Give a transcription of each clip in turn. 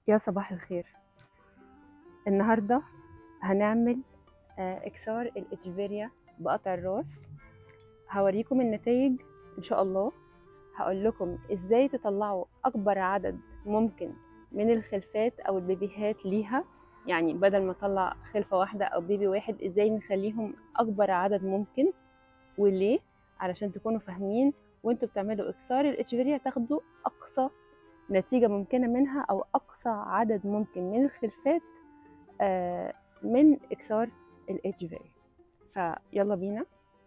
يا صباح الخير النهاردة هنعمل آه، إكسار الإجفيريا بقطع الراس هوريكم النتائج إن شاء الله هقول لكم إزاي تطلعوا أكبر عدد ممكن من الخلفات أو البيبيهات ليها يعني بدل ما أطلع خلفة واحدة أو بيبي واحد إزاي نخليهم أكبر عدد ممكن وليه علشان تكونوا فاهمين وانتوا بتعملوا إكسار الإجفيريا تاخدوا أقصى نتيجة ممكنة منها أو أقصى عدد ممكن من الخلفات آه، من إكسار الاتش في فيلا بينا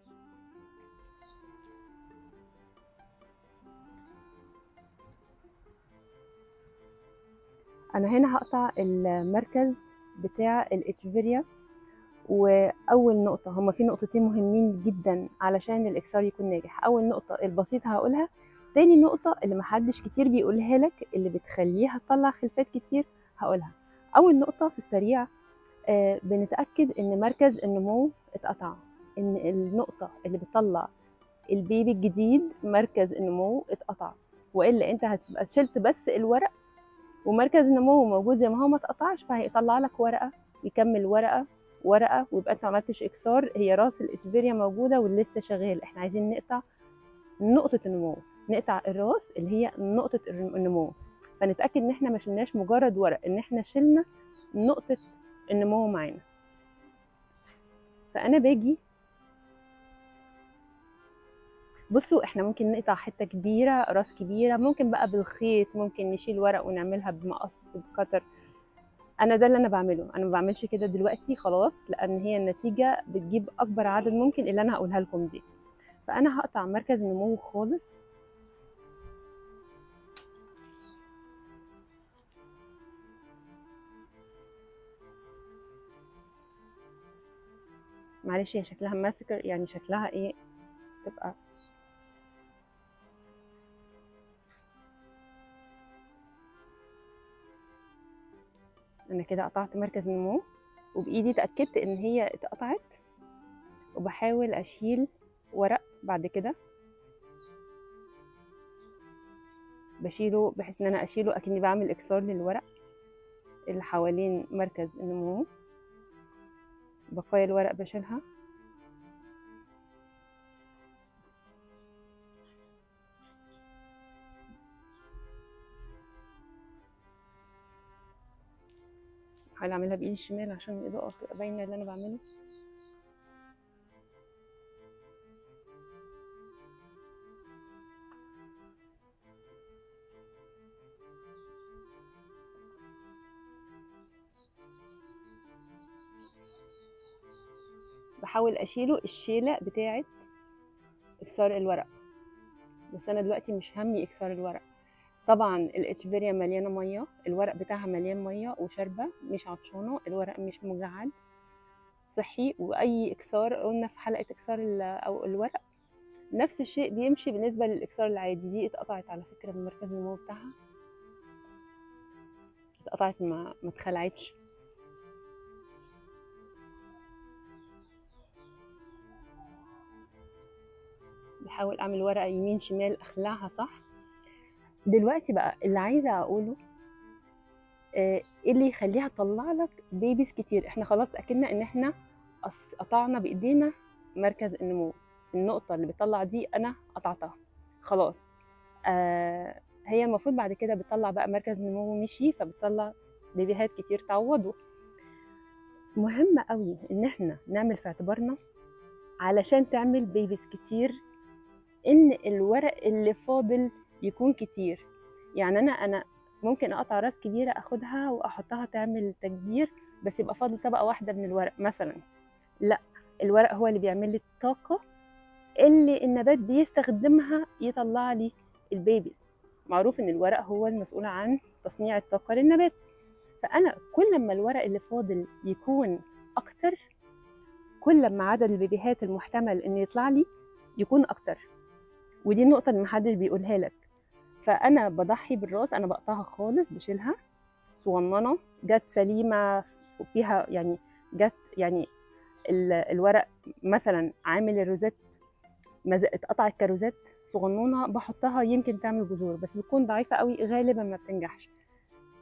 أنا هنا هقطع المركز بتاع الاتشفيريا وأول نقطة هما في نقطتين مهمين جدا علشان الإكسار يكون ناجح أول نقطة البسيطة هقولها تاني نقطة اللي محدش كتير بيقولها لك اللي بتخليها تطلع خلفات كتير هقولها أول نقطة في السريع آه بنتأكد إن مركز النمو اتقطع إن النقطة اللي بتطلع البيبي الجديد مركز النمو اتقطع وإلا أنت هتبقى شلت بس الورق ومركز النمو موجود زي ما هو ما اتقطعش فهيطلع لك ورقة يكمل ورقة ورقة ويبقى أنت ما عملتش إكسار هي راس الإتشفيريا موجودة ولسه شغال إحنا عايزين نقطع نقطة النمو نقطع الراس اللي هي نقطة النمو فنتأكد ان احنا ما شلناش مجرد ورق ان احنا شلنا نقطة النمو معانا فأنا باجي بصوا احنا ممكن نقطع حتة كبيرة راس كبيرة ممكن بقى بالخيط ممكن نشيل ورق ونعملها بمقص بقطر انا ده اللي انا بعمله انا ما بعملش كده دلوقتي خلاص لان هي النتيجة بتجيب اكبر عدد ممكن اللي انا هقولها لكم دي فانا هقطع مركز النمو خالص معلش هي شكلها ماسكر يعني شكلها ايه تبقى انا كده قطعت مركز النمو وبايدي اتاكدت ان هي اتقطعت وبحاول اشيل ورق بعد كده بشيله بحيث ان انا اشيله اكني بعمل اكسار للورق اللي حوالين مركز النمو بقايا الورق بشيلها بحاول اعملها بايدي الشمال عشان الاضاءه تبقى باينه اللي انا بعمله بحاول اشيله الشيله بتاعه اكسار الورق بس انا دلوقتي مش همي اكسار الورق طبعا الاتشفيريا مليانه ميه الورق بتاعها مليان ميه وشاربه مش عطشانه الورق مش مجعد صحي واي اكسار قلنا في حلقه اكسار او الورق نفس الشيء بيمشي بالنسبه للاكسار العادي دي اتقطعت على فكره من مركز النمو بتاعها اتقطعت ما ما اتخلعتش بحاول اعمل ورقه يمين شمال اخلعها صح دلوقتي بقى اللي عايزه اقوله ايه اللي يخليها تطلع لك بيبيز كتير احنا خلاص اكدنا ان احنا قطعنا بايدينا مركز النمو النقطه اللي بتطلع دي انا قطعتها خلاص آه هي المفروض بعد كده بتطلع بقى مركز النمو مشي فبتطلع بيبيهات كتير تعوضه مهم قوي ان احنا نعمل في اعتبارنا علشان تعمل بيبيز كتير ان الورق اللي فاضل يكون كتير يعني انا انا ممكن اقطع راس كبيره اخدها واحطها تعمل تكبير بس يبقى فاضل طبقه واحده من الورق مثلا لا الورق هو اللي بيعمل لي الطاقه اللي النبات بيستخدمها يطلع لي البيبيز معروف ان الورق هو المسؤول عن تصنيع الطاقه للنبات فانا كل ما الورق اللي فاضل يكون اكتر كل ما عدد البيبيهات المحتمل ان يطلع لي يكون اكتر ودي النقطة اللي محدش بيقولها لك فأنا بضحي بالراس أنا بقطعها خالص بشيلها صغننة جت سليمة وفيها يعني جت يعني الورق مثلا عامل الروزات اتقطعت كروزات صغنونه بحطها يمكن تعمل جذور بس بتكون ضعيفه قوي غالبا ما بتنجحش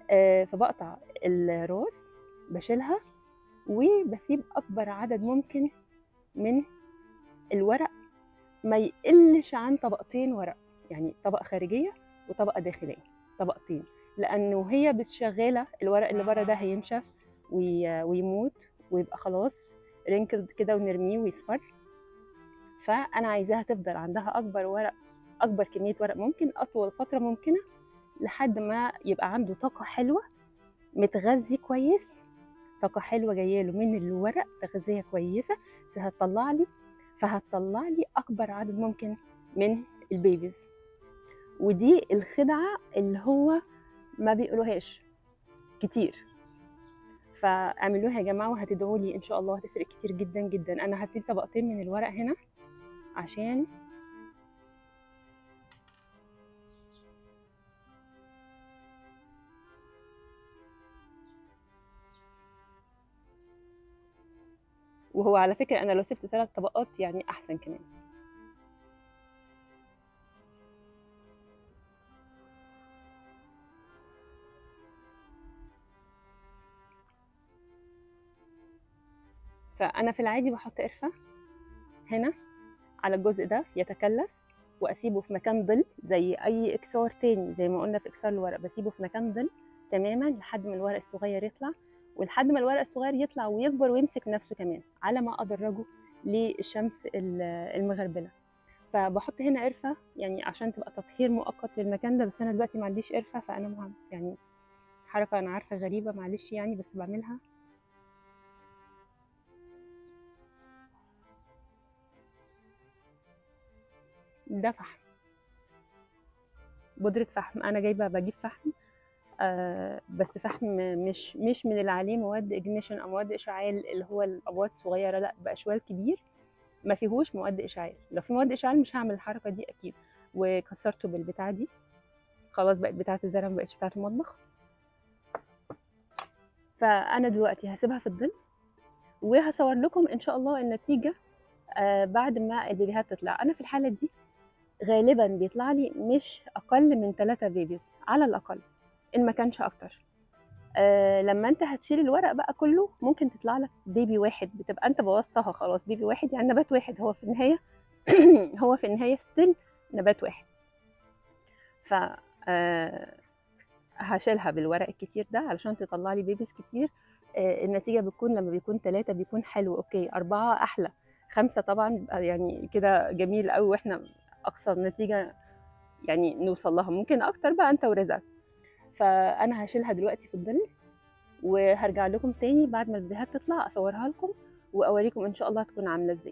آه، فبقطع الراس بشيلها وبسيب اكبر عدد ممكن من الورق ما يقلش عن طبقتين ورق يعني طبقه خارجيه وطبقه داخليه طبقتين لانه هي بتشغله الورق اللي بره ده هينشف وي- ويموت ويبقى خلاص رينكلد كده ونرميه ويصفر فانا عايزاها تفضل عندها اكبر ورق اكبر كميه ورق ممكن اطول فتره ممكنه لحد ما يبقى عنده طاقه حلوه متغذي كويس طاقه حلوه جايه له من الورق تغذيه كويسه فهتطلع لي فهتطلع لي اكبر عدد ممكن من البيبيز ودي الخدعه اللي هو ما بيقولوهاش كتير فاعملوها يا جماعه وهتدعوا لي ان شاء الله هتفرق كتير جدا جدا انا هسيب طبقتين من الورق هنا عشان وهو على فكره انا لو سبت ثلاث طبقات يعني احسن كمان فانا في العادي بحط قرفه هنا على الجزء ده يتكلس واسيبه في مكان ظل زي اي اكسار تاني زي ما قلنا في اكسار الورق بسيبه في مكان ظل تماما لحد ما الورق الصغير يطلع ولحد ما الورق الصغير يطلع ويكبر ويمسك نفسه كمان على ما ادرجه للشمس ال- المغربله فبحط هنا قرفه يعني عشان تبقى تطهير مؤقت للمكان ده بس انا دلوقتي ما عنديش قرفه فانا مهم يعني حركه انا عارفه غريبه معلش يعني بس بعملها ده فحم بودرة فحم أنا جايبة بجيب فحم آه بس فحم مش مش من اللي عليه مواد اجنيشن أو مواد إشعال اللي هو الأبواب الصغيرة لأ بأشوال كبير ما فيهوش مواد إشعال لو في مواد إشعال مش هعمل الحركة دي أكيد وكسرته بالبتاعة دي خلاص بقت بتاعة الزرع مبقتش بتاعة المطبخ فأنا دلوقتي هسيبها في الظل وهصور لكم إن شاء الله النتيجة آه بعد ما البيبيهات تطلع أنا في الحالة دي غالبا بيطلع لي مش اقل من ثلاثة بيبيز على الاقل ان ما كانش اكتر أه لما انت هتشيل الورق بقى كله ممكن تطلع لك بيبي واحد بتبقى انت بوظتها خلاص بيبي واحد يعني نبات واحد هو في النهايه هو في النهايه ستيل نبات واحد ف أه هشيلها بالورق الكتير ده علشان تطلع لي بيبيز كتير أه النتيجه بتكون لما بيكون ثلاثة بيكون حلو اوكي أربعة احلى خمسة طبعا بيبقى يعني كده جميل قوي واحنا اقصى نتيجه يعني نوصل لها ممكن اكتر بقى انت ورزقك فانا هشيلها دلوقتي في الظل وهرجع لكم تاني بعد ما الفيديوهات تطلع اصورها لكم واوريكم ان شاء الله هتكون عامله ازاي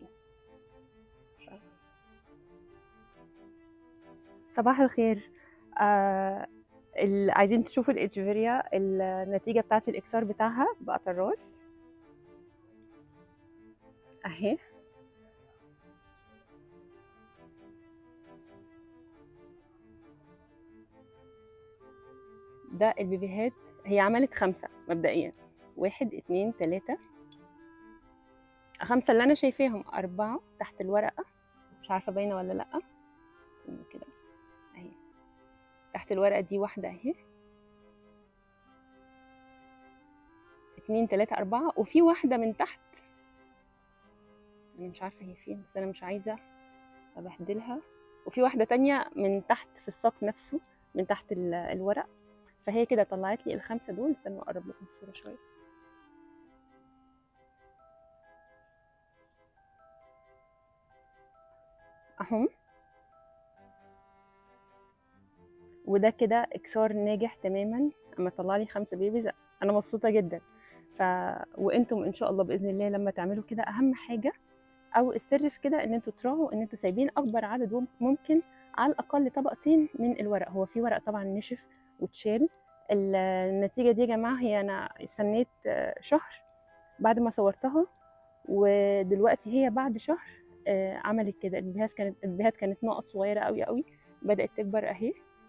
صباح الخير آه ال- عايزين تشوفوا الاتشفيريا النتيجه بتاعه الاكسار بتاعها بقطع الراس اهي ده البيبيهات هي عملت خمسة مبدئيا واحد اتنين تلاتة خمسة اللي أنا شايفاهم أربعة تحت الورقة مش عارفة باينة ولا لأ استنوا كده أهي تحت الورقة دي واحدة أهي اتنين تلاتة أربعة وفي واحدة من تحت أنا مش عارفة هي فين بس أنا مش عايزة أبهدلها وفي واحدة تانية من تحت في الساق نفسه من تحت ال- الورق فهي كده طلعت لي الخمسة دول استنوا أقرب لكم الصورة شوية أهم وده كده إكسار ناجح تماما أما طلع لي خمسة بيبيز أنا مبسوطة جدا ف وانتم ان شاء الله باذن الله لما تعملوا كده اهم حاجه او السر في كده ان انتوا تراعوا ان انتوا سايبين اكبر عدد ممكن على الاقل طبقتين من الورق هو في ورق طبعا نشف واتشال النتيجه دي يا جماعه هي انا استنيت آه، شهر بعد ما صورتها ودلوقتي هي بعد شهر آه، عملت كده البيهات كانت البيهات كانت نقط صغيره قوي قوي بدات تكبر اهي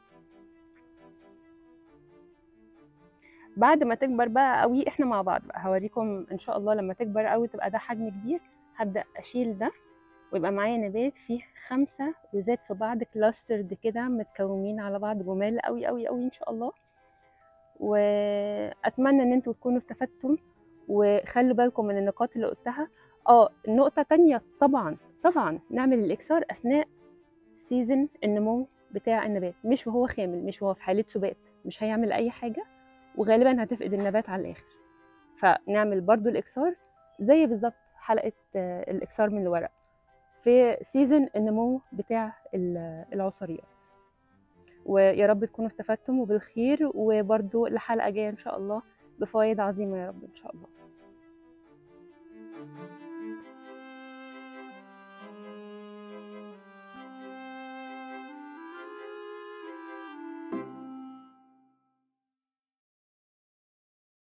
بعد ما تكبر بقى قوي احنا مع بعض بقى هوريكم ان شاء الله لما تكبر قوي تبقى ده حجم كبير هبدا اشيل ده ويبقى معايا نبات فيه خمسة روزات في بعض كلاسترد كده متكومين على بعض جمال قوي قوي قوي ان شاء الله واتمنى ان انتوا تكونوا استفدتم وخلوا بالكم من النقاط اللي قلتها اه النقطه تانية طبعا طبعا نعمل الاكسار اثناء سيزن النمو بتاع النبات مش وهو خامل مش وهو في حاله سبات مش هيعمل اي حاجه وغالبا هتفقد النبات على الاخر فنعمل برضو الاكسار زي بالظبط حلقه آه، الاكسار من الورق في سيزن النمو بتاع ال- العصاريات ويا رب تكونوا استفدتم وبالخير وبرضو لحلقه جايه ان شاء الله بفوائد عظيمه يا رب ان شاء الله